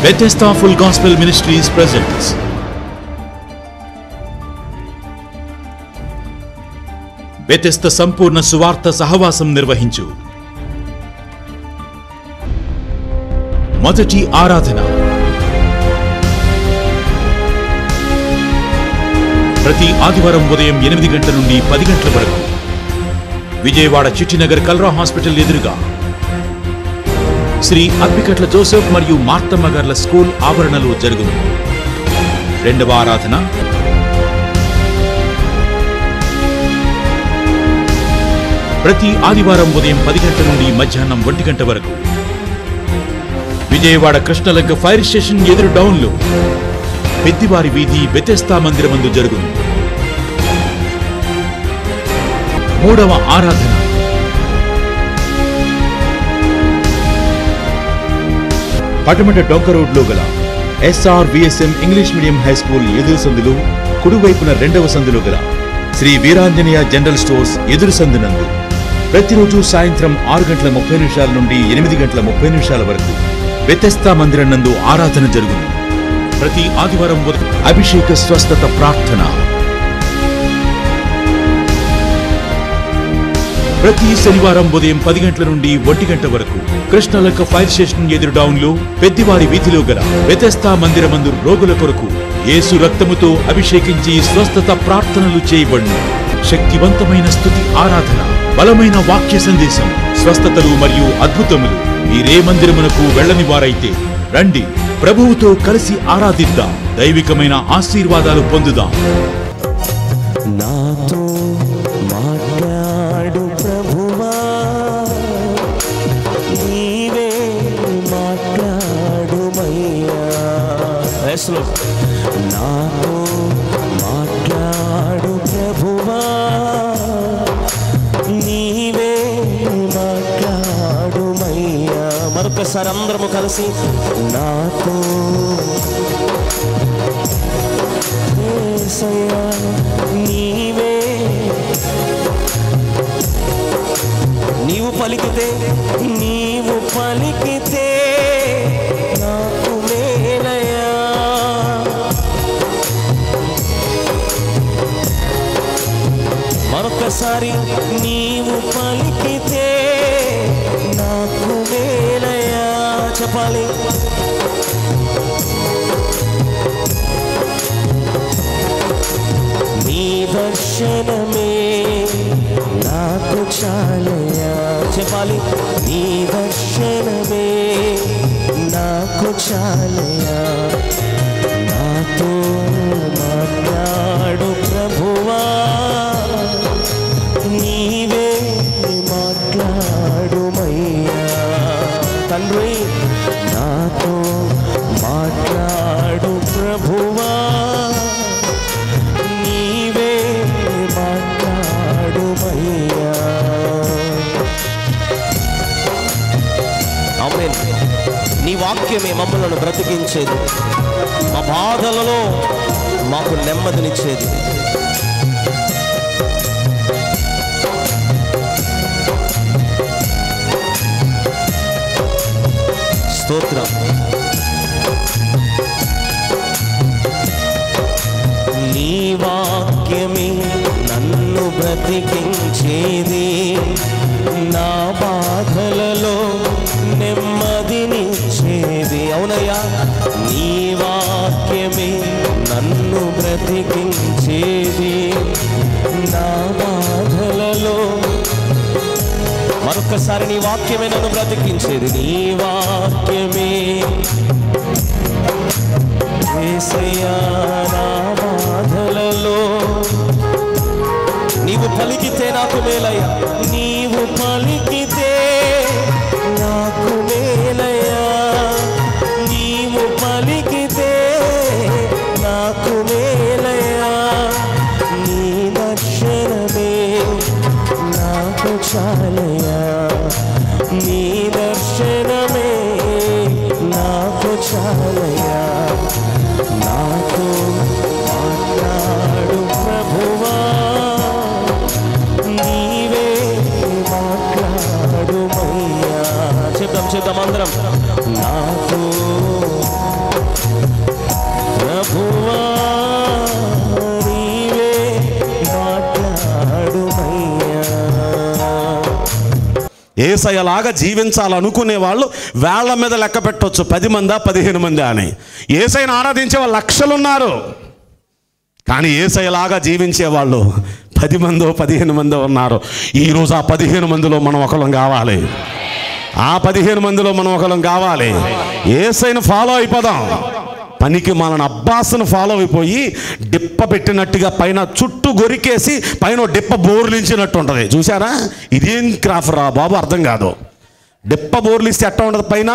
Bethesda Full Gospel Ministries presents Bethesda సంపూర్ణ సువార్త సహవాసం నిర్వహించు మొదటి ఆరాధన ప్రతి ఆదివారం ఉదయం ఎనిమిది గంటల నుండి పది గంటల వరకు విజయవాడ చిట్టినగర్ కల్రా హాస్పిటల్ ఎదురుగా శ్రీ అప్పికట్ల జోసెఫ్ మరియు మార్తమ్మ గార్ల స్కూల్ ఆవరణలో జరుగును రెండవ ఆరాధన ప్రతి ఆదివారం ఉదయం పది గంటల నుండి మధ్యాహ్నం ఒంటి గంట వరకు విజయవాడ కృష్ణలంక ఫైర్ స్టేషన్ ఎదురు డౌన్లో పెద్దివారి వీధి బెతెస్తా మందిరమందు జరుగును మూడవ ఆరాధన పటమట డొంక రోడ్లో గల SR VSM English medium high school ఎదురు సందులు కుడివైపున రెండవ సందులో గల శ్రీ వీరాంజనేయ జనరల్ స్టోర్స్ ఎదురు సందునందు ప్రతిరోజు సాయంత్రం ఆరు గంటల ముప్పై నిమిషాల నుండి ఎనిమిది గంటల ముప్పై నిమిషాల వరకు వ్యతస్థా మందిరం నందు ఆరాధన జరుగును ప్రతి ఆదివారం ఉదయం అభిషేక స్వస్థత ప్రార్థన ప్రతి శనివారం ఉదయం పది గంటల నుండి ఒంటి గంట వరకు కృష్ణలంక ఫైర్ స్టేషన్ ఎదురు డౌన్ లో పెద్దివారి వీధిలో గల వ్యతస్థా మందిరమందు రోగుల కొరకు యేసు రక్తముతో అభిషేకించి స్వస్థత ప్రార్థనలు చేయబడును శక్తివంతమైన స్థుతి ఆరాధన బలమైన వాక్య సందేశం స్వస్థతలు మరియు అద్భుతములు మీరే మందిరమునకు వెళ్ళని వారైతే రండి ప్రభువుతో కలిసి ఆరాధిద్దాం దైవికమైన ఆశీర్వాదాలు పొందుదాం నాతో మాట్లాడు ప్రభువా నీవే మాట్లాడుమయ్యా Yes, Lord. నాతో మాట్లాడు ప్రభువా నీవే మాట్లాడుమయ్యా మరొకసారి అందరము కలిసి నాతో యేసయ్యా, నీవే నీవు పలికితే నీవు పలికితే నాకు మేలయ్యా మరొకసారి నీవు పలికితే నాకు మేలయ్యా చెప్పాలి నీ దర్శనమే నాకు చాలయా చెప్పాలి నీ దర్శనమే నాకు చాలయా నాతో మాట్లాడు ప్రభువా నీవే మాట్లాడుమయ్యా తండ్రి నాతో మాట్లాడు ప్రభువా నీవే మాట్లాడుమయ్యా ఆమేన్ నీ వాక్యమే మమ్మలను బ్రతికించేది మా బాధలలో మాకు నెమ్మదినిచ్చేది స్తోత్రం నీ వాక్యమే నన్ను బ్రతికించేది నా బాధలలో నెమ్మదినిచ్చేది అవునయ్యా నీ వాక్యమే నన్ను బ్రతికించేది నా బాధలలో మరొకసారి నీ వాక్యమే నన్ను బ్రతికించేది నీ వాక్యమే యేసయ్యా నా బాధలలో నీవు పలికితే నాకు మేలయ్యా నీవు పలికితే నాకు మేలయ్యా నీవు పలికితే నాకు మేలయ్యా నీ దర్శనమే నాకు చాలయ్యా నీ దర్శనమే నాకు చాలయ్యా నాతో మాట్లాడు ప్రభువా నీవే మాట్లాడు ఏసయ్యలాగా జీవించాలనుకునే వాళ్ళు వేళ్ల మీద లెక్క పెట్టవచ్చు పది మందా పదిహేను మంది అని ఏసైని ఆరాధించే వాళ్ళు లక్షలు ఉన్నారు కానీ ఏసయ్యలాగా జీవించే వాళ్ళు పది మందో పదిహేను మందో ఉన్నారు ఈరోజు ఆ పదిహేను మందిలో మనం ఒకళ్ళం కావాలి ఆ పదిహేను మందిలో మనం ఒకళ్ళం కావాలి ఏసైను ఫాలో అయిపోదాం పనికి మన అబ్బాస్ను ఫాలో అయిపోయి డిప్ప పెట్టినట్టుగా పైన చుట్టూ గొరికేసి పైన ఓ డిప్ప బోర్లించినట్టు ఉంటుంది చూసారా ఇదేం క్రాఫ్ రా బాబు అర్థం కాదు డిప్ప బోర్లిస్తే ఎట్ట ఉంటుంది పైన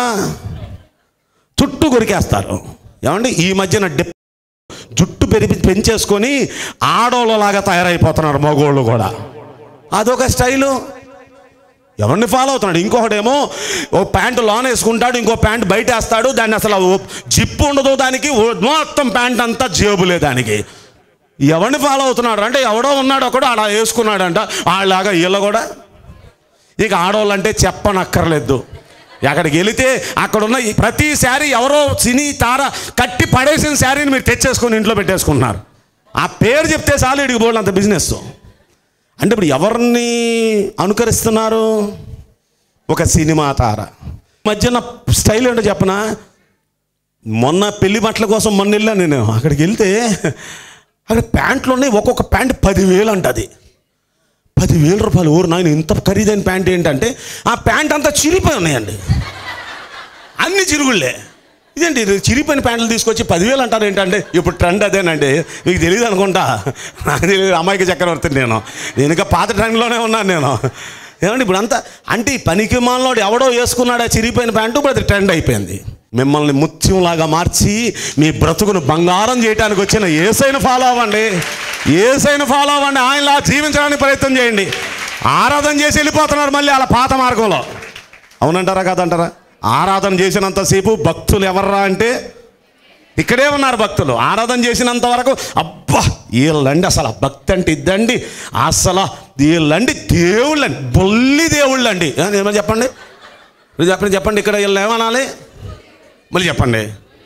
చుట్టూ గొరికేస్తారు ఏమండి ఈ మధ్యన డిప్ప జుట్టు పెరిగి పెంచేసుకొని ఆడోళ్ళలాగా తయారైపోతున్నారు మగోళ్ళు కూడా అదొక స్టైలు ఎవరిని ఫాలో అవుతున్నాడు ఇంకొకడేమో ఓ ప్యాంటు లోన్ వేసుకుంటాడు ఇంకో ప్యాంట్ బయట వేస్తాడు దాన్ని అసలు ఓ- జిప్పు ఉండదు దానికి ఓ- మొత్తం ప్యాంట్ అంతా జేబులే దానికి ఎవరిని ఫాలో అవుతున్నాడు అంటే ఎవడో ఉన్నాడు ఒకడు అలా వేసుకున్నాడంట వాళ్ళలాగా వీళ్ళు కూడా ఇక ఆడవాళ్ళంటే చెప్పనక్కర్లేదు అక్కడికి వెళితే అక్కడ ఉన్న ఈ ప్రతి శారీ ఎవరో సినీ తార కట్టి పడేసిన శారీని మీరు తెచ్చేసుకొని ఇంట్లో పెట్టేసుకుంటున్నారు ఆ పేరు చెప్తే చాలు ఇడికి పోవాలి అంత బిజినెస్ అంటే ఇప్పుడు ఎవరిని అనుకరిస్తున్నారు ఒక సినిమా తార ఈ మధ్యన స్టైల్ ఏంటో చెప్పనా మొన్న పెళ్లి బట్టల కోసం మొన్న వెళ్ళాను నేను అక్కడికి వెళ్తే అక్కడ ప్యాంట్లు ఉన్నాయి ఒక్కొక్క ప్యాంట్ పదివేలు అంట అది పదివేల రూపాయలు ఊరు నాయన ఇంత ఖరీదైన ప్యాంట్ ఏంటంటే ఆ ప్యాంట్ అంతా చిరిగిపోయి ఉన్నాయండి అన్ని చిరుగుళ్ళే ఇదేంటి ఇది చిరిగిపోయిన ప్యాంట్లు తీసుకొచ్చి పదివేలు అంటారు ఏంటంటే ఇప్పుడు ట్రెండ్ అదేనండి మీకు తెలియదు అనుకుంటా నాకు తెలియదు అమ్మాయికి చక్రవర్తిని నేను నేను ఇంకా పాత ట్రెండ్లోనే ఉన్నాను నేను ఏమండి ఇప్పుడు అంతా అంటే ఈ పనికి మాలోడు ఎవడో వేసుకున్నాడు ఆ చిరిగిపోయిన ప్యాంటు ఇప్పుడు అది ట్రెండ్ అయిపోయింది మిమ్మల్ని ముత్యంలాగా మార్చి మీ బ్రతుకును బంగారం చేయడానికి వచ్చిన ఏసైన ఫాలో అవ్వండి ఏసైన ఫాలో అవ్వండి ఆయనలా జీవించడానికి ప్రయత్నం చేయండి ఆరాధన చేసి వెళ్ళిపోతున్నారు మళ్ళీ అలా పాత మార్గంలో అవునంటారా కాదంటారా ఆరాధన చేసినంతసేపు భక్తులు ఎవర్రా అంటే ఇక్కడే ఉన్నారు భక్తులు ఆరాధన చేసినంత వరకు అబ్బా వీళ్ళండి అసలు ఆ భక్తి అంటే ఇద్దండి అసలు వీళ్ళండి దేవుళ్ళండి బొల్లి దేవుళ్ళండి ఏ, ఏమని చెప్పండి మీరు చెప్పండి చెప్పండి ఇక్కడ వీళ్ళు ఏమనాలి మళ్ళీ చెప్పండి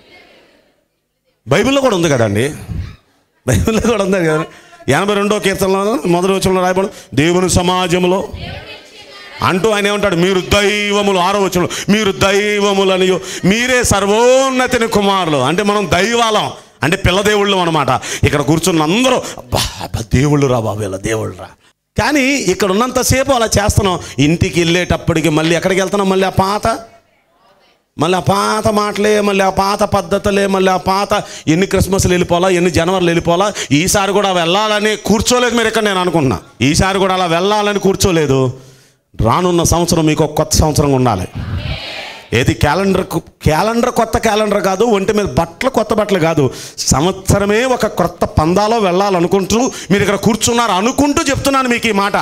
బైబిల్లో కూడా ఉంది కదండి బైబిల్లో కూడా ఉంది కదా ఎనభై రెండో కీర్తనలో మొదటి వచ్చంలో రాయబడి దేవుని సమాజంలో అంటూ ఆయన ఏమంటాడు మీరు దైవములు ఆరో వచనంలో మీరు దైవములని మీరే సర్వోన్నతిని కుమారులు అంటే మనం దైవాలం అంటే పిల్ల దేవుళ్ళు అనమాట ఇక్కడ కూర్చున్న అందరూ అబ్బా అబ్బా దేవుళ్ళు రా బాబు ఇలా దేవుళ్ళు రా కానీ ఇక్కడ ఉన్నంతసేపు అలా చేస్తున్నాం ఇంటికి వెళ్ళేటప్పటికి మళ్ళీ ఎక్కడికి వెళ్తున్నాం మళ్ళీ ఆ పాత మళ్ళీ ఆ పాత మాటలే మళ్ళీ ఆ పాత పద్ధతులే మళ్ళీ ఆ పాత ఎన్ని క్రిస్మస్లు వెళ్ళిపోవాలా ఎన్ని జనవరిలు వెళ్ళిపోవాలా ఈసారి కూడా వెళ్ళాలని కూర్చోలేదు మీరు ఇక్కడ నేను అనుకుంటున్నా ఈసారి కూడా అలా వెళ్ళాలని కూర్చోలేదు రానున్న సంవత్సరం మీకు ఒక కొత్త సంవత్సరం ఉండాలి ఏది క్యాలెండర్ క్యాలెండర్ కొత్త క్యాలెండర్ కాదు ఒంటి మీద బట్టలు కొత్త బట్టలు కాదు సంవత్సరమే ఒక కొత్త పందాలో వెళ్ళాలనుకుంటూ మీరు ఇక్కడ కూర్చున్నారు అనుకుంటూ చెప్తున్నాను మీకు ఈ మాట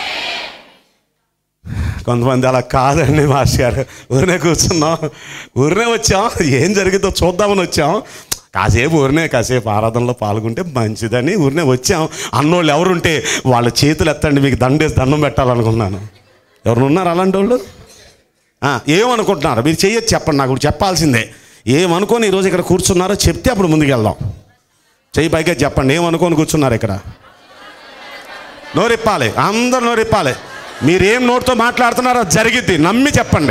కొంతమంది అలా కాదండి మాస్టర్ గారు ఊరినే కూర్చున్నాం ఊరినే వచ్చాం ఏం జరిగిందో చూద్దామని వచ్చాం కాసేపు ఊరినే కాసేపు ఆరాధనలో పాల్గొంటే మంచిదని ఊరినే వచ్చాం అన్నోళ్ళు ఎవరుంటే వాళ్ళ చేతులు ఎత్తండి మీకు దండేసి దండం పెట్టాలనుకున్నాను ఎవరు ఉన్నారు అలాంటి వాళ్ళు ఆ, ఏమనుకుంటున్నారు మీరు చెయ్యొచ్చు చెప్పండి నాకు ఇప్పుడు చెప్పాల్సిందే ఏమనుకొని ఈరోజు ఇక్కడ కూర్చున్నారో చెప్తే అప్పుడు ముందుకెళ్దాం చెయ్యి పైగా చెప్పండి ఏమనుకొని కూర్చున్నారు ఇక్కడ నోరిప్పాలి అందరూ నోరిప్పాలి మీరేం నోటితో మాట్లాడుతున్నారో అది జరిగిద్ది నమ్మి చెప్పండి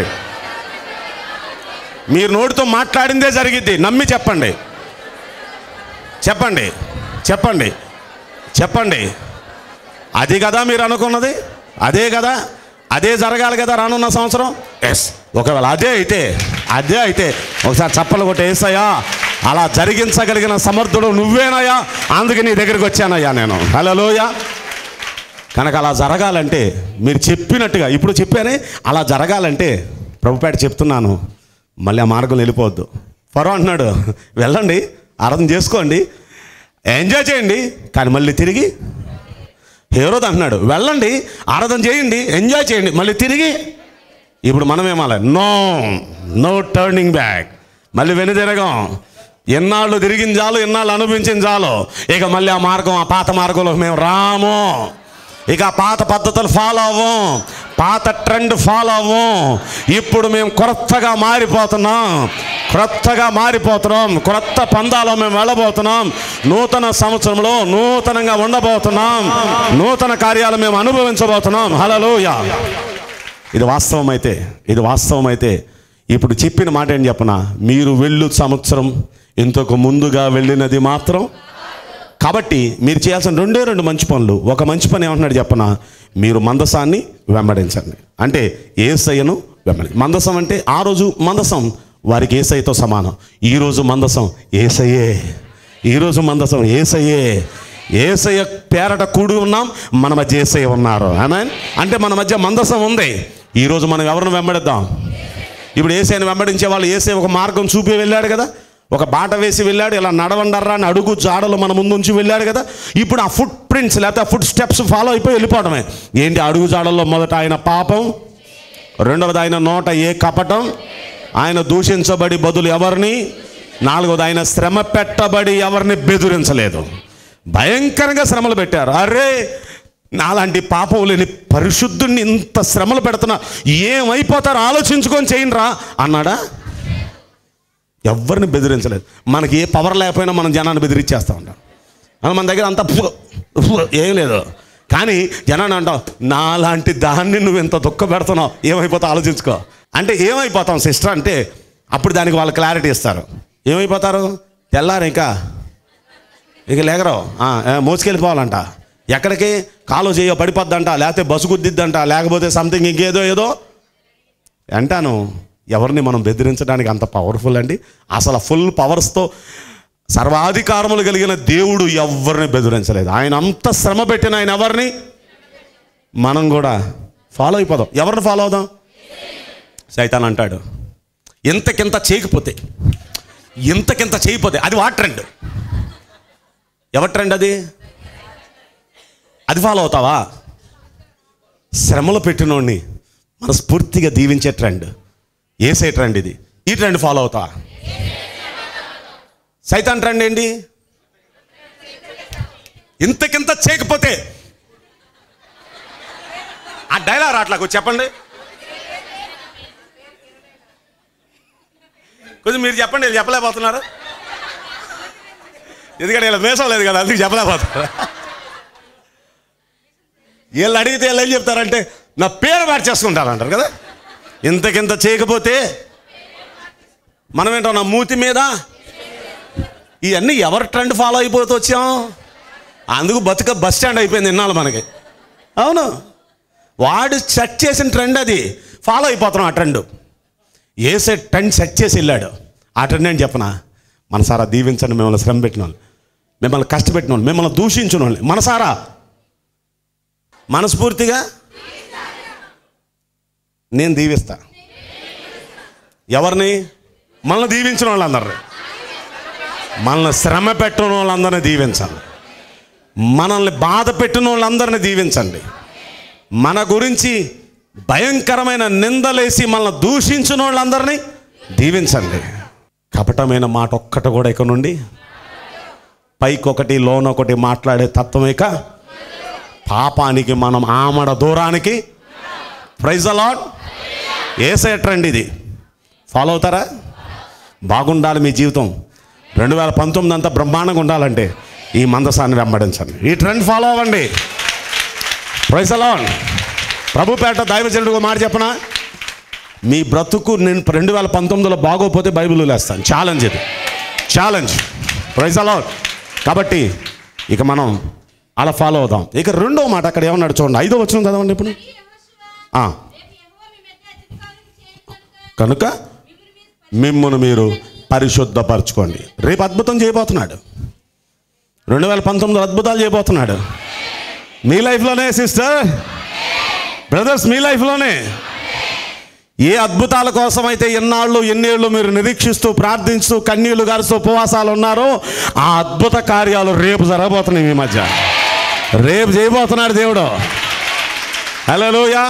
మీరు నోటితో మాట్లాడిందే జరిగిద్ది నమ్మి చెప్పండి చెప్పండి చెప్పండి చెప్పండి అది కదా మీరు అనుకున్నది అదే కదా అదే జరగాలి కదా రానున్న సంవత్సరం ఎస్ ఒకవేళ అదే అయితే అదే అయితే ఒకసారి చప్పలు కొట్టి వేసయ్యా అలా జరిగించగలిగిన సమర్థుడు నువ్వేనయ్యా అందుకే నీ దగ్గరికి వచ్చానయ్యా నేను హలోయ కనుక అలా జరగాలంటే మీరు చెప్పినట్టుగా ఇప్పుడు చెప్పానే అలా జరగాలంటే ప్రభుపేట చెప్తున్నాను మళ్ళీ ఆ మార్గం వెళ్ళిపోవద్దు ఫరో అంటున్నాడు వెళ్ళండి ఆరాధన చేసుకోండి ఎంజాయ్ చేయండి కానీ మళ్ళీ తిరిగి హేరోద్ అంటున్నాడు వెళ్ళండి ఆరాధన చేయండి ఎంజాయ్ చేయండి మళ్ళీ తిరిగి ఇప్పుడు మనం ఏమాలి నో నో టర్నింగ్ బ్యాక్ మళ్ళీ వెనుదిరగం ఎన్నాళ్ళు తిరిగిన చాలు ఎన్నాళ్ళు అనుభవించిన చాలు ఇక మళ్ళీ ఆ మార్గం ఆ పాత మార్గంలో మేము రాము ఇక ఆ పాత పద్ధతులు ఫాలో అవ్వం పాత ట్రెండ్ ఫాలో అవ్వం ఇప్పుడు మేము క్రొత్తగా మారిపోతున్నాం క్రొత్తగా మారిపోతున్నాం క్రొత్త పందాలో మేము వెళ్ళబోతున్నాం నూతన సంవత్సరంలో నూతనంగా ఉండబోతున్నాం నూతన కార్యాలు మేము అనుభవించబోతున్నాం హలలోయ ఇది వాస్తవం అయితే ఇది వాస్తవం అయితే ఇప్పుడు చెప్పిన మాట ఏం చెప్పనా మీరు వెళ్ళు సంవత్సరం ఇంతకు ముందుగా వెళ్ళినది మాత్రం కాబట్టి మీరు చేయాల్సిన రెండే రెండు మంచి పనులు ఒక మంచి పని ఏమంటున్నాడు చెప్పనా మీరు మందసాన్ని వెంబడించండి అంటే ఏసయ్యను వెంబడి మందసం అంటే ఆ రోజు మందసం వారికి ఏసయ్యతో సమానం ఈరోజు మందసం ఏసయ్యే ఈరోజు మందసం ఏసయ్యే ఏసయ్య పేరట కూడి ఉన్నాం మన మధ్య ఏసయ్య ఉన్నారు ఆమె అంటే మన మధ్య మందసం ఉంది ఈరోజు మనం ఎవరిని వెంబడిద్దాం ఇప్పుడు ఏసైని వెంబడించే వాళ్ళు ఏసై ఒక మార్గం చూపి వెళ్ళాడు కదా ఒక బాట వేసి వెళ్ళాడు ఇలా నడవండర్రా అని అడుగు జాడలు మన ముందు ఉంచి వెళ్ళాడు కదా ఇప్పుడు ఆ ఫుట్ ప్రింట్స్ లేకపోతే ఆ ఫుట్ స్టెప్స్ ఫాలో అయిపోయి వెళ్ళిపోవడమే ఏంటి అడుగు జాడల్లో మొదట ఆయన పాపం రెండవది ఆయన నోట ఏ కపటం ఆయన దూషించబడి బదులు ఎవరిని నాలుగవది ఆయన శ్రమ పెట్టబడి ఎవరిని బెదిరించలేదు భయంకరంగా శ్రమలు పెట్టారు అరే నాలాంటి పాపం లేని పరిశుద్ధుని ఇంత శ్రమలు పెడుతున్నా ఏమైపోతారో ఆలోచించుకొని చేయండి రా అన్నాడా ఎవరిని బెదిరించలేదు మనకి ఏ పవర్ లేకపోయినా మనం జనాన్ని బెదిరించేస్తూ ఉంటాం అలా మన దగ్గర అంత ఫు- ఫు- ఏం లేదు కానీ జనాన్ని అంటాం నాలాంటి దాన్ని నువ్వు ఇంత దుఃఖ పెడుతున్నావు ఏమైపోతావు ఆలోచించుకో అంటే ఏమైపోతాం సిస్టర్ అంటే అప్పుడు దానికి వాళ్ళు క్లారిటీ ఇస్తారు ఏమైపోతారు తెల్లారు ఇంకా ఇక లేగరు ఆ, ఏ, మోసుకెళ్ళిపోవాలంట ఎక్కడికి కాలు చేయో పడిపోద్దంట లేకపోతే బస్సు గుద్దిద్దంట లేకపోతే సంథింగ్ ఇంకేదో ఏదో అంటాను ఎవరిని మనం బెదిరించడానికి అంత పవర్ఫుల్ అండి అసలు ఫుల్ పవర్స్తో సర్వాధికారములు కలిగిన దేవుడు ఎవరిని బెదిరించలేదు ఆయన అంత శ్రమ పెట్టిన ఆయన ఎవరిని మనం కూడా ఫాలో అయిపోదాం ఎవరిని ఫాలో అవుదాం సైతాన్ అంటాడు ఇంతకింత చేయకపోతే ఇంతకింత చేయకపోతే అది వాట్ ట్రెండ్ ఎవరి ట్రెండ్ అది అది ఫాలో అవుతావా శ్రమలు పెట్టినోడిని మనస్ఫూర్తిగా దీవించే ట్రెండ్ ఏసే ట్రెండ్ ఇది ఈ ట్రెండ్ ఫాలో అవుతావా సైతాన్ ట్రెండ్ ఏంటి ఇంతకింత చేయకపోతే ఆ డైలాగ్ రాట్లకు చెప్పండి కొంచెం మీరు చెప్పండి వీళ్ళు చెప్పలేకపోతున్నారు ఎందుకంటే వీళ్ళ మేసం లేదు కదా అందుకు చెప్పలేకపోతున్నారు వీళ్ళు అడిగితే వీళ్ళు ఏం చెప్తారంటే నా పేరు మార్చేసుకుంటారు అంటారు కదా ఇంతకింత చేయకపోతే మనం ఏంటో నా మూతి మీద ఇవన్నీ ఎవరి ట్రెండ్ ఫాలో అయిపోతూ వచ్చాం అందుకు బతుక బస్ స్టాండ్ అయిపోయింది ఇన్నాళ్ళు మనకి అవును వాడు సెట్ చేసిన ట్రెండ్ అది ఫాలో అయిపోతున్నాం ఆ ట్రెండ్ ఏ సెట్ ట్రెండ్ సెట్ చేసి వెళ్ళాడు ఆ ట్రెండ్ ఏంటి చెప్పనా మనసారా దీవించండి మిమ్మల్ని శ్రమ పెట్టిన వాళ్ళు మిమ్మల్ని కష్టపెట్టిన వాళ్ళు మిమ్మల్ని దూషించిన వాళ్ళు మనసారా మనస్ఫూర్తిగా నేను దీవిస్తా ఎవరిని మనల్ని దీవించిన వాళ్ళందరినీ మనల్ని శ్రమ పెట్టిన వాళ్ళందరినీ దీవించాలి మనల్ని బాధ పెట్టిన వాళ్ళందరినీ దీవించండి మన గురించి భయంకరమైన నిందలేసి మనల్ని దూషించిన వాళ్ళందరినీ దీవించండి కపటమైన మాట ఒక్కటి కూడా ఇక నుండి పైకొకటి లోనొకటి మాట్లాడే తత్వం ఇక పాపానికి మనం ఆమడ దూరానికి ప్రైజ్ అలాడ్ ఏసే ట్రెండ్ ఇది ఫాలో అవుతారా బాగుండాలి మీ జీవితం రెండు వేల పంతొమ్మిది అంతా బ్రహ్మాండంగా ఉండాలంటే ఈ మందసాన్ని వెంబడించండి ఈ ట్రెండ్ ఫాలో అవ్వండి ప్రైజ్ అలాడ్ ప్రభుపేట దైవజనుడు ఒక మాట చెప్పనా మీ బ్రతుకు నేను రెండు వేల పంతొమ్మిదిలో బాగోపోతే బైబిల్ లేస్తాను ఛాలెంజ్ ఇది ఛాలెంజ్ ప్రైజ్ అలాడ్ కాబట్టి ఇక మనం అలా ఫాలో అవుదాం ఇక రెండో మాట అక్కడ ఏమన్నాడు చూడండి ఐదో వచ్చిన చదవండి ఇప్పుడు ఆ, కనుక మిమ్మల్ని మీరు పరిశుద్ధపరచుకోండి రేపు అద్భుతం చేయబోతున్నాడు రెండు వేల పంతొమ్మిదిలో అద్భుతాలు చేయబోతున్నాడు మీ లైఫ్లోనే సిస్టర్ బ్రదర్స్ మీ లైఫ్లోనే ఏ అద్భుతాల కోసం అయితే ఎన్నాళ్ళు ఎన్నేళ్ళు మీరు నిరీక్షిస్తూ ప్రార్థిస్తూ కన్నీళ్లు గారుస్తూ ఉపవాసాలు ఉన్నారో ఆ అద్భుత కార్యాలు రేపు జరగబోతున్నాయి మీ మధ్య రేపు చేయబోతున్నాడు దేవుడు హలోయా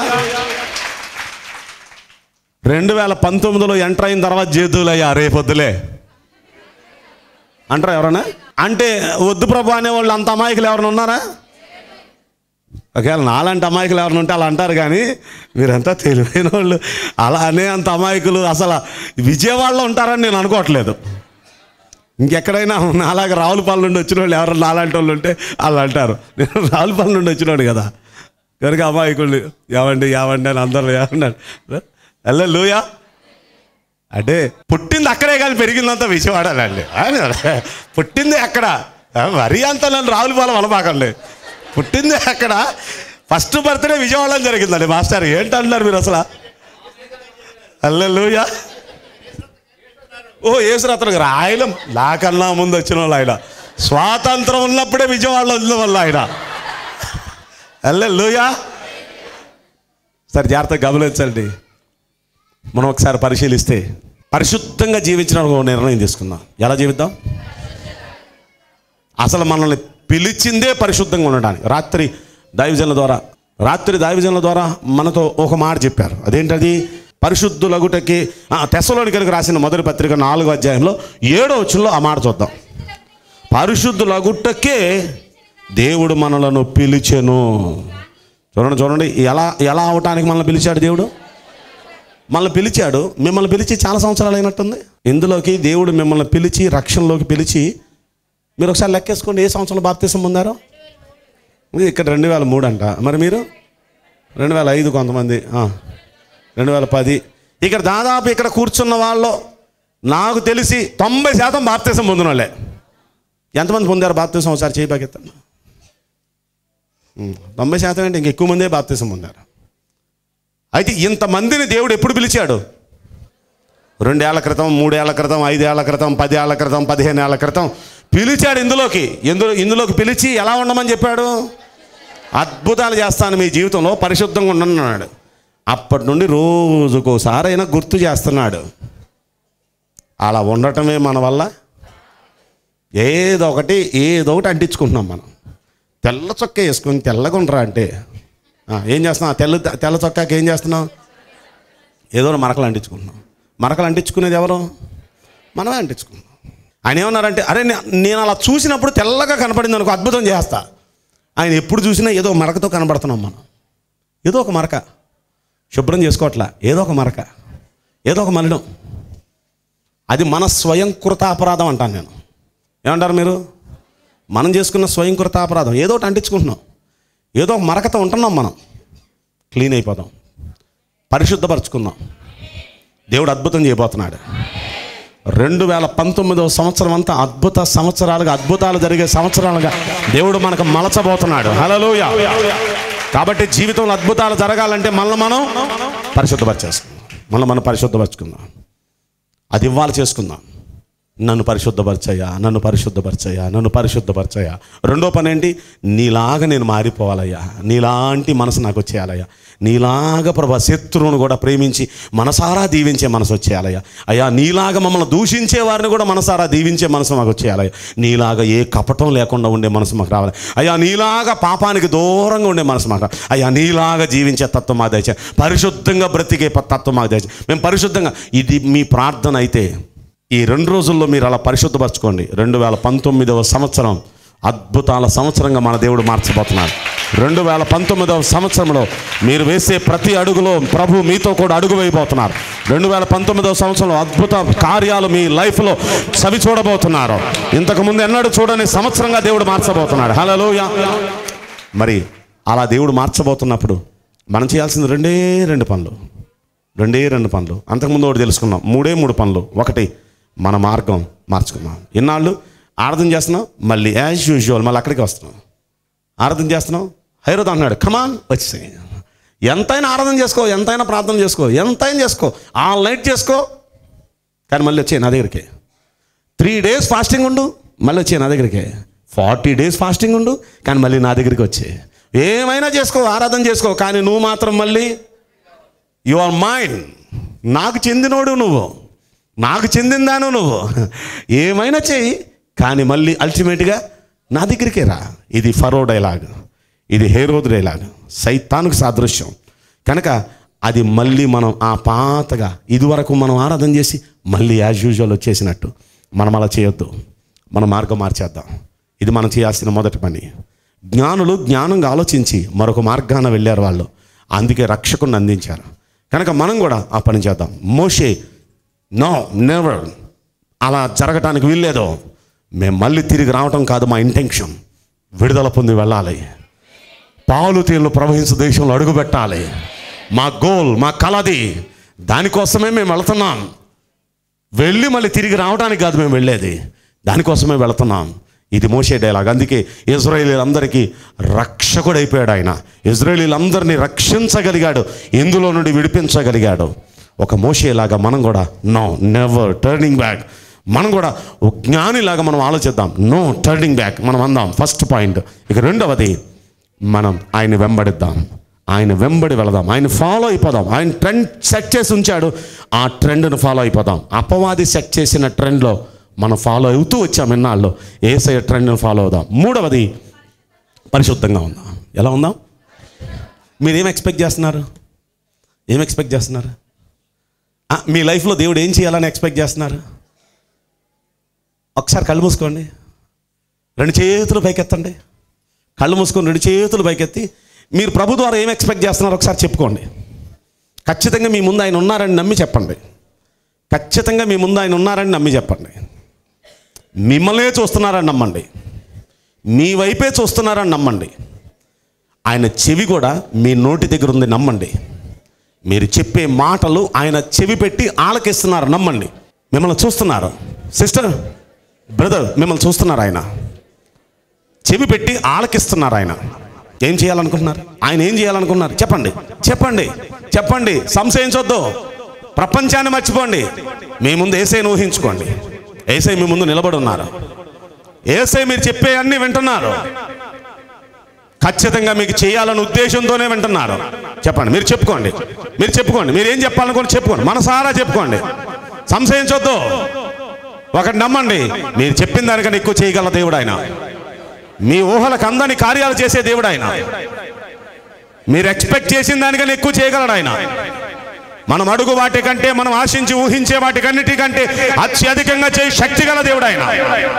రెండు వేల పంతొమ్మిదిలో ఎంటర్ అయిన తర్వాత చేతులయ్యా రేపొద్దులే అంటారా ఎవరన్నా అంటే వద్దు ప్రభు అనేవాళ్ళు అంత అమాయకులు ఎవరైనా ఉన్నారా ఒకవేళ నాలాంటి అమాయకులు ఎవరైనా ఉంటే అలా అంటారు కానీ మీరంతా తెలివైన వాళ్ళు అలా అనే అంత అమాయకులు అసలు విజయవాడలో ఉంటారని నేను అనుకోవట్లేదు ఇంకెక్కడైనా నాలాగా రావులపాలెం నుండి వచ్చిన వాళ్ళు ఎవరైనా నాలాంటి వాళ్ళు ఉంటే వాళ్ళు అంటారు నేను రావులపాలెం నుండి వచ్చినాడు కదా కనుక అమాయకుళ్ళు ఏమండి ఏమండి అని అందరూ ఏమన్నారు అల్ల లూయా అంటే పుట్టింది అక్కడే కానీ పెరిగిందంతా విజయవాడాలండి పుట్టింది అక్కడ ఆ, మరీ అంత నన్ను రావులపాలెం అనమాకండి పుట్టింది అక్కడ ఫస్ట్ బర్త్డే విజయవాడలో జరిగిందండి మాస్టర్ ఏంటంటున్నారు మీరు అసలు అల్లెలుయా ఓ యేసురత్న గారు ఆయన నాకన్నా ముందు వచ్చిన వాళ్ళు ఆయన స్వాతంత్రం ఉన్నప్పుడే విజయవాడలో ఉన్న వాళ్ళు ఆయన అల్లెలుయా సరే జాగ్రత్తగా గమనించండి మనం ఒకసారి పరిశీలిస్తే పరిశుద్ధంగా జీవించడానికి ఒక నిర్ణయం తీసుకుందాం ఎలా జీవిద్దాం అసలు మనల్ని పిలిచిందే పరిశుద్ధంగా ఉండడానికి రాత్రి దైవజనుల ద్వారా రాత్రి దైవజనుల ద్వారా మనతో ఒక మాట చెప్పారు అదేంటది పరిశుద్ధులగుటకి తెసలోని కనుక రాసిన మొదటి పత్రిక నాలుగో అధ్యాయంలో ఏడో వచ్చంలో ఆ మాట చూద్దాం పరిశుద్ధులగుటకే దేవుడు మనలను పిలిచెను చూడండి చూడండి ఎలా ఎలా అవటానికి మనల్ని పిలిచాడు దేవుడు మనల్ని పిలిచాడు మిమ్మల్ని పిలిచి చాలా సంవత్సరాలు అయినట్టుంది ఇందులోకి దేవుడు మిమ్మల్ని పిలిచి రక్షణలోకి పిలిచి మీరు ఒకసారి లెక్కేసుకోండి ఏ సంవత్సరంలో బాప్తీసం పొందారో ఇది ఇక్కడ రెండు వేల మూడు అంట మరి మీరు రెండు వేల ఐదు కొంతమంది ఆ, రెండు వేల పది ఇక్కడ దాదాపు ఇక్కడ కూర్చున్న వాళ్ళు నాకు తెలిసి తొంభై శాతం బాప్తీసం పొందిన వాళ్ళే ఎంతమంది పొందారు బాప్తీసం ఒకసారి చేయి పాకెత్తాను తొంభై శాతం అంటే ఇంక ఎక్కువ మందే బాప్తీసం పొందారు అయితే ఇంతమందిని దేవుడు ఎప్పుడు పిలిచాడు రెండేళ్ల క్రితం మూడేళ్ల క్రితం ఐదేళ్ల క్రితం పదేళ్ల క్రితం పదిహేను ఏళ్ల క్రితం పిలిచాడు ఇందులోకి ఇందులో ఇందులోకి పిలిచి ఎలా ఉండమని చెప్పాడు అద్భుతాలు చేస్తాను మీ జీవితంలో పరిశుద్ధంగా ఉండన్నాడు అప్పటి నుండి రోజుకోసారి అయినా గుర్తు చేస్తున్నాడు అలా ఉండటమే మన వల్ల ఏదో ఒకటి ఏదో ఒకటి అంటించుకుంటున్నాం మనం తెల్ల చొక్క వేసుకొని తెల్లగా ఉండరా అంటే ఆ, ఏం చేస్తున్నాం ఆ తెల్ల తెల్ల చొక్కాకి ఏం చేస్తున్నాం ఏదో ఒకటి మరకలు అంటించుకుంటున్నాం మరకలు అంటించుకునేది ఎవరు మనమే అంటించుకుంటాం ఆయన ఏమన్నారంటే అరే నే- నేను అలా చూసినప్పుడు తెల్లగా కనపడింది అనుకో అద్భుతం చేస్తా ఆయన ఎప్పుడు చూసినా ఏదో ఒక మరకతో కనబడుతున్నాం మనం ఏదో ఒక మరక శుభ్రం చేసుకోవట్లా ఏదో ఒక మరక ఏదో ఒక మలినం అది మన స్వయంకృత అపరాధం అంటాను నేను ఏమంటారు మీరు మనం చేసుకున్న స్వయంకృత అపరాధం ఏదో ఒకటి అంటించుకుంటున్నాం ఏదో ఒక మరకతో ఉంటున్నాం మనం క్లీన్ అయిపోదాం పరిశుద్ధపరచుకుందాం దేవుడు అద్భుతం చేయబోతున్నాడు రెండు వేల పంతొమ్మిదవ సంవత్సరం అంతా అద్భుత సంవత్సరాలుగా అద్భుతాలు జరిగే సంవత్సరాలుగా దేవుడు మనకు మలచబోతున్నాడు హలోయ కాబట్టి జీవితంలో అద్భుతాలు జరగాలంటే మనల్ని మనం పరిశుద్ధపరిచేసుకుందాం మనల్ని మనం పరిశుద్ధపరచుకుందాం అది ఇవ్వాలి చేసుకుందాం నన్ను పరిశుద్ధపరచయ్యా నన్ను పరిశుద్ధపరచయ్యా నన్ను పరిశుద్ధపరచయ్యా రెండో పని ఏంటి నీలాగా నేను మారిపోవాలయ్యా నీలాంటి మనసు నాకు వచ్చేయాలయ్యా నీలాగా ప్రభా శత్రువును కూడా ప్రేమించి మనసారా దీవించే మనసు వచ్చేయాలయ్యా అయ్యా నీలాగా మమ్మల్ని దూషించే వారిని కూడా మనసారా దీవించే మనసు మాకు వచ్చేయాలయ్యా నీలాగా ఏ కపటం లేకుండా ఉండే మనసు మాకు రావాలి అయ్యా నీలాగా పాపానికి దూరంగా ఉండే మనసు మాకు రావాలి. అయ్యా నీలాగా జీవించే తత్వం మాకు దయచే పరిశుద్ధంగా బ్రతికే ప- తత్వం మాకు దయచే మేము పరిశుద్ధంగా ఇది మీ ప్రార్థన అయితే ఈ రెండు రోజుల్లో మీరు అలా పరిశుద్ధపరచుకోండి రెండు వేల పంతొమ్మిదవ సంవత్సరం అద్భుతాల సంవత్సరంగా మన దేవుడు మార్చబోతున్నాడు రెండు వేల పంతొమ్మిదవ సంవత్సరంలో మీరు వేసే ప్రతి అడుగులో ప్రభు మీతో కూడా అడుగు వేయబోతున్నారు రెండు వేల పంతొమ్మిదవ సంవత్సరంలో అద్భుత కార్యాలు మీ లైఫ్లో చవి చూడబోతున్నారు ఇంతకుముందు ఎన్నడూ చూడని సంవత్సరంగా దేవుడు మార్చబోతున్నాడు హలోయ మరి అలా దేవుడు మార్చబోతున్నప్పుడు మనం చేయాల్సింది రెండే రెండు పనులు రెండే రెండు పనులు అంతకుముందు ఒకటి తెలుసుకున్నాం మూడే మూడు పనులు ఒకటి మన మార్గం మార్చుకున్నాం ఇన్నాళ్ళు ఆరాధన చేస్తున్నాం మళ్ళీ యాజ్ యూజువల్ మళ్ళీ అక్కడికి వస్తున్నాం ఆరాధన చేస్తున్నాం హైరోద్ అన్నాడు కమాన్ వచ్చేసాయి ఎంతైనా ఆరాధన చేసుకో ఎంతైనా ప్రార్థన చేసుకో ఎంతైనా చేసుకో ఆల్ నైట్ చేసుకో కానీ మళ్ళీ వచ్చాయి నా దగ్గరికి త్రీ డేస్ ఫాస్టింగ్ ఉండు మళ్ళీ వచ్చాయి నా దగ్గరికి ఫార్టీ డేస్ ఫాస్టింగ్ ఉండు కానీ మళ్ళీ నా దగ్గరికి వచ్చే ఏమైనా చేసుకో ఆరాధన చేసుకో కానీ నువ్వు మాత్రం మళ్ళీ యు ఆర్ మైండ్ నాకు చెందినోడు నువ్వు నాకు చెందిందాను నువ్వు ఏమైనా చెయ్యి కానీ మళ్ళీ అల్టిమేట్గా నా దగ్గరికే రా ఇది ఫరో డైలాగ్ ఇది హేరోద్ డైలాగ్ సైతానికి సాదృశ్యం కనుక అది మళ్ళీ మనం ఆ పాతగా ఇదివరకు మనం ఆరాధన చేసి మళ్ళీ యాజ్ యూజువల్ వచ్చేసినట్టు మనం అలా చేయొద్దు మన మార్గం మార్చేద్దాం ఇది మనం చేయాల్సిన మొదటి పని జ్ఞానులు జ్ఞానంగా ఆలోచించి మరొక మార్గాన వెళ్ళారు వాళ్ళు అందుకే రక్షకుని అందించారు కనుక మనం కూడా ఆ పని చేద్దాం మోషే నో నెవర్ అలా జరగటానికి వీల్లేదు మేము మళ్ళీ తిరిగి రావటం కాదు మా ఇంటెన్షన్ విడుదల పొంది వెళ్ళాలి పాలు తేళ్లు ప్రవహించే దేశంలో అడుగుపెట్టాలి మా గోల్ మా కలది దానికోసమే మేము వెళుతున్నాం వెళ్ళి మళ్ళీ తిరిగి రావడానికి కాదు మేము వెళ్ళేది దానికోసమే వెళుతున్నాం ఇది మోసే డైలాగ్ అందుకే ఇజ్రాయేలీలందరికీ రక్షకుడు అయిపోయాడు ఆయన ఇజ్రాయేలీలందరినీ రక్షించగలిగాడు ఇందులో నుండి విడిపించగలిగాడు ఒక మోసేలాగా మనం కూడా నో నెవర్ టర్నింగ్ బ్యాక్ మనం కూడా ఒక జ్ఞానిలాగా మనం ఆలోచిద్దాం నో టర్నింగ్ బ్యాక్ మనం అందాం ఫస్ట్ పాయింట్ ఇక రెండవది మనం ఆయన వెంబడిద్దాం ఆయన వెంబడి వెళదాం ఆయన ఫాలో అయిపోదాం ఆయన ట్రెండ్ సెట్ చేసి ఉంచాడు ఆ ట్రెండ్ను ఫాలో అయిపోదాం అపవాది సెట్ చేసిన ట్రెండ్లో మనం ఫాలో అవుతూ వచ్చాం ఇన్నాళ్ళు ఏసఐ ట్రెండ్ను ఫాలో అవుదాం మూడవది పరిశుద్ధంగా ఉందాం ఎలా ఉందాం మీరు ఏం ఎక్స్పెక్ట్ చేస్తున్నారు ఏం ఎక్స్పెక్ట్ చేస్తున్నారు ఆ, మీ లైఫ్లో దేవుడు ఏం చేయాలని ఎక్స్పెక్ట్ చేస్తున్నారు ఒకసారి కళ్ళు మూసుకోండి రెండు చేతులు పైకెత్తండి కళ్ళు మూసుకొని రెండు చేతులు పైకెత్తి మీరు ప్రభు ద్వారా ఏం ఎక్స్పెక్ట్ చేస్తున్నారు ఒకసారి చెప్పుకోండి ఖచ్చితంగా మీ ముందు ఆయన ఉన్నారని నమ్మి చెప్పండి ఖచ్చితంగా మీ ముందు ఆయన ఉన్నారని నమ్మి చెప్పండి మిమ్మల్నే చూస్తున్నారని నమ్మండి మీ వైపే చూస్తున్నారని నమ్మండి ఆయన చెవి కూడా మీ నోటి దగ్గర ఉంది నమ్మండి మీరు చెప్పే మాటలు ఆయన చెవి పెట్టి ఆలకిస్తున్నారు నమ్మండి మిమ్మల్ని చూస్తున్నారు సిస్టర్ బ్రదర్ మిమ్మల్ని చూస్తున్నారు ఆయన చెవి పెట్టి ఆలకిస్తున్నారు ఆయన ఏం చేయాలనుకుంటున్నారు ఆయన ఏం చేయాలనుకున్నారు చెప్పండి చెప్పండి చెప్పండి సంశయించొద్దు ప్రపంచాన్ని మర్చిపోండి మీ ముందు ఏసైని ఊహించుకోండి ఏసై మీ ముందు నిలబడి ఉన్నారు ఏసై మీరు చెప్పే అన్ని వింటున్నారు ఖచ్చితంగా మీకు చేయాలనే ఉద్దేశంతోనే వింటున్నారు చెప్పండి మీరు చెప్పుకోండి మీరు చెప్పుకోండి మీరు ఏం చెప్పాలనుకోండి చెప్పుకోండి మనసారా చెప్పుకోండి సంశయించొద్దు ఒకటి నమ్మండి మీరు చెప్పిన దానికన్నా ఎక్కువ చేయగల దేవుడు ఆయన మీ ఊహలకు అందని కార్యాలు చేసే దేవుడు ఆయన మీరు ఎక్స్పెక్ట్ చేసిన దానికన్నా ఎక్కువ చేయగలడు ఆయన మనం అడుగు వాటి కంటే మనం ఆశించి ఊహించే వాటికన్నిటికంటే అత్యధికంగా చేయి శక్తి గల దేవుడు ఆయన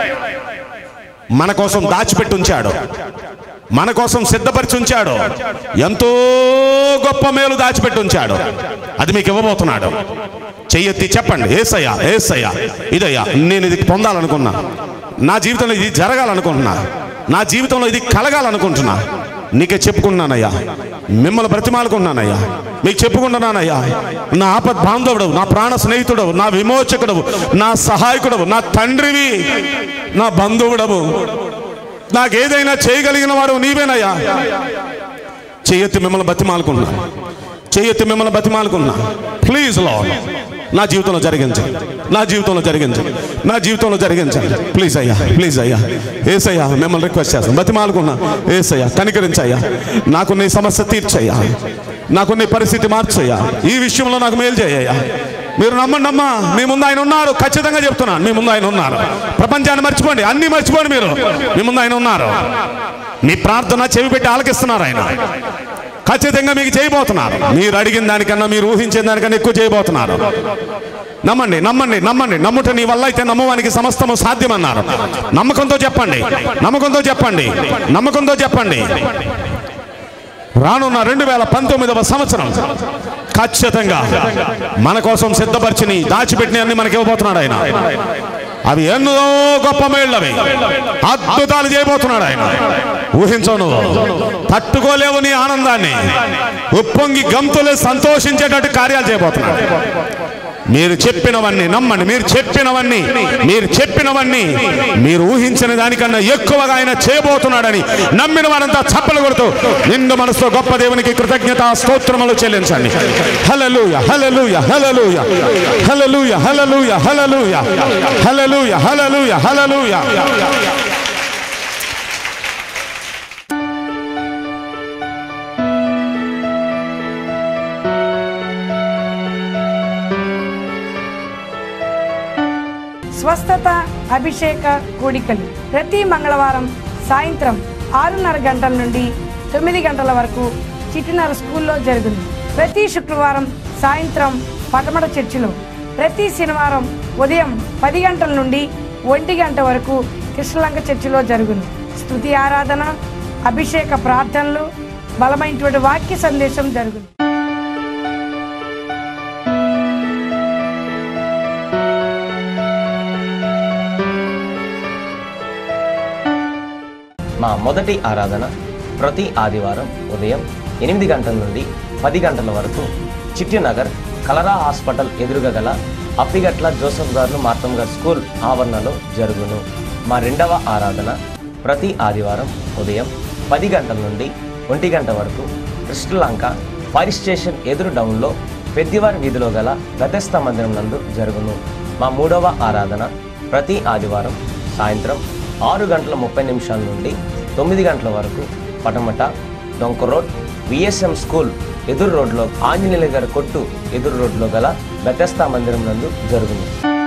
మన కోసం దాచిపెట్టి ఉంచాడు మన కోసం సిద్ధపరిచి ఉంచాడు ఎంతో గొప్ప మేలు దాచిపెట్టి ఉంచాడు అది మీకు ఇవ్వబోతున్నాడు చెయ్యెత్తి చెప్పండి ఏసయ్యా ఏసయ్యా ఇదయ్యా నేను ఇది పొందాలనుకున్నా నా జీవితంలో ఇది జరగాలనుకుంటున్నా నా జీవితంలో ఇది కలగాలనుకుంటున్నా నీకే చెప్పుకున్నానయ్యా మిమ్మల్ని బ్రతిమాలుకున్నానయ్యా మీకు చెప్పుకుంటున్నానయ్యా నా ఆపద్ బాంధవుడు నా ప్రాణ స్నేహితుడు నా విమోచకుడు నా సహాయకుడు నా తండ్రివి నా బంధువుడవు నాకేదైనా చేయగలిగిన వాడు నీవేనయ్యా చెయ్యెత్తి మిమ్మల్ని బతిమాలుకున్నా చెయ్యెత్తి మిమ్మల్ని బతిమాలుకున్నా ప్లీజ్ లో నా జీవితంలో జరిగించండి నా జీవితంలో జరిగించండి నా జీవితంలో జరిగించండి ప్లీజ్ అయ్యా ప్లీజ్ అయ్యా ఏసయ్యా మిమ్మల్ని రిక్వెస్ట్ చేస్తాను బతిమాలుకున్నా ఏసయ్యా కనికరించయ్యా నాకు నీ సమస్య తీర్చయ్యా నాకు నీ పరిస్థితి మార్చయ్యా ఈ విషయంలో నాకు మేలు చేయయ్యా మీరు నమ్మండి అమ్మా మీ ముందు ఆయన ఉన్నారు ఖచ్చితంగా చెప్తున్నాను మీ ముందు ఆయన ఉన్నారు ప్రపంచాన్ని మర్చిపోండి అన్ని మర్చిపోండి మీరు మీ ముందు ఆయన ఉన్నారు మీ ప్రార్థన చెవి పెట్టి ఆలకిస్తున్నారు ఆయన ఖచ్చితంగా మీకు చేయబోతున్నారు మీరు అడిగిన దానికన్నా మీరు ఊహించిన దానికన్నా ఎక్కువ చేయబోతున్నారు నమ్మండి నమ్మండి నమ్మండి నమ్ముట నీ వల్ల అయితే నమ్మవానికి సమస్తము సాధ్యమన్నారు నమ్మకంతో చెప్పండి నమ్మకంతో చెప్పండి నమ్మకంతో చెప్పండి రానున్న రెండు వేల పంతొమ్మిదవ సంవత్సరం ఖచ్చితంగా మన కోసం సిద్ధపరిచిని దాచిపెట్టిన అన్ని మనకి ఇవ్వబోతున్నాడు ఆయన అవి ఎన్నో గొప్ప మేళ్ళవి అద్భుతాలు చేయబోతున్నాడు ఆయన ఊహించవు నువ్వు తట్టుకోలేవు నీ ఆనందాన్ని ఉప్పొంగి గంతులు సంతోషించేటట్టు కార్యాలు చేయబోతున్నాడు మీరు చెప్పినవన్నీ నమ్మండి మీరు చెప్పినవన్నీ మీరు చెప్పినవన్నీ మీరు ఊహించిన దానికన్నా ఎక్కువగా ఆయన చేయబోతున్నాడని నమ్మిన వారంతా చప్పలు కొడుతూ నిండు మనసుతో గొప్ప దేవునికి కృతజ్ఞత స్తోత్రములు చెల్లించండి హల్లెలూయ హల్లెలూయ హల్లెలూయ హల్లెలూయ హల్లెలూయ హల్లెలూయ హల్లెలూయ హల్లెలూయ హల్లెలూయ స్వస్థత అభిషేక కూడికలు ప్రతి మంగళవారం సాయంత్రం ఆరున్నర గంటల నుండి తొమ్మిది గంటల వరకు చిట్టినర స్కూల్లో జరుగును ప్రతి శుక్రవారం సాయంత్రం పటమట చర్చిలో ప్రతి శనివారం ఉదయం పది గంటల నుండి ఒంటి గంట వరకు కృష్ణలంక చర్చిలో జరుగును స్తుతి ఆరాధన అభిషేక ప్రార్థనలు బలమైనటువంటి వాక్య సందేశం జరుగును మా మొదటి ఆరాధన ప్రతి ఆదివారం ఉదయం ఎనిమిది గంటల నుండి పది గంటల వరకు చిట్టినగర్ కలరా హాస్పిటల్ ఎదురుగా గల అప్పిగట్ల జోసఫ్ గారు మార్తం గారు స్కూల్ ఆవరణలో జరుగును మా రెండవ ఆరాధన ప్రతి ఆదివారం ఉదయం పది గంటల నుండి ఒంటి గంట వరకు కృష్ణలంక ఫైర్ స్టేషన్ ఎదురు డౌన్లో పెద్దివారి వీధిలో గల గతస్థ మందిరం నందు జరుగును మా మూడవ ఆరాధన ప్రతి ఆదివారం సాయంత్రం ఆరు గంటల ముప్పై నిమిషాల నుండి తొమ్మిది గంటల వరకు పటమట డొంక రోడ్ విఎస్ఎం స్కూల్ ఎదురు రోడ్లో ఆంజనేయుల గారి కొట్టు ఎదురు రోడ్లో గల బెతస్తా మందిరం నందు జరుగును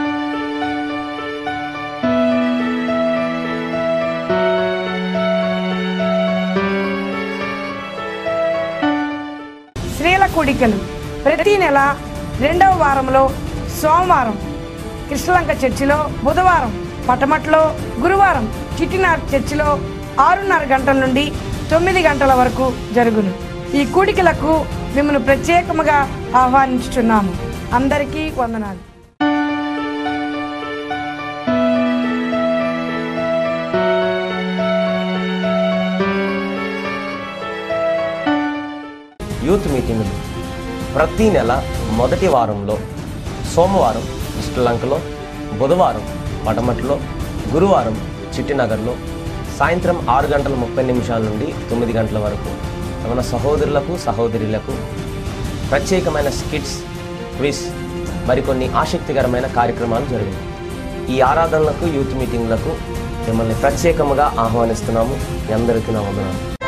స్త్రీల కూడికలు ప్రతి నెల రెండవ వారంలో సోమవారం కృష్ణలంక చర్చిలో బుధవారం పటమట్లో గురువారం చిట్టినార్ చర్చిలో ఆరున్నర గంటల నుండి తొమ్మిది గంటల వరకు జరుగును ఈ కూడికలకు మిమ్మల్ని ప్రత్యేకముగా ఆహ్వానించుచున్నాము అందరికీ వందనాలు యూత్ మీటింగులు ప్రతి నెల మొదటి వారంలో సోమవారం శ్రీలంకలో బుధవారం పటమట్లో గురువారం చిట్టినగర్లో సాయంత్రం ఆరు గంటల ముప్పై నిమిషాల నుండి తొమ్మిది గంటల వరకు మన సహోదరులకు సహోదరులకు ప్రత్యేకమైన స్కిట్స్ క్విజ్ మరికొన్ని ఆసక్తికరమైన కార్యక్రమాలు జరిగాయి ఈ ఆరాధనలకు యూత్ మీటింగ్లకు మిమ్మల్ని ప్రత్యేకముగా ఆహ్వానిస్తున్నాము మీ అందరికీ నా వందనాలు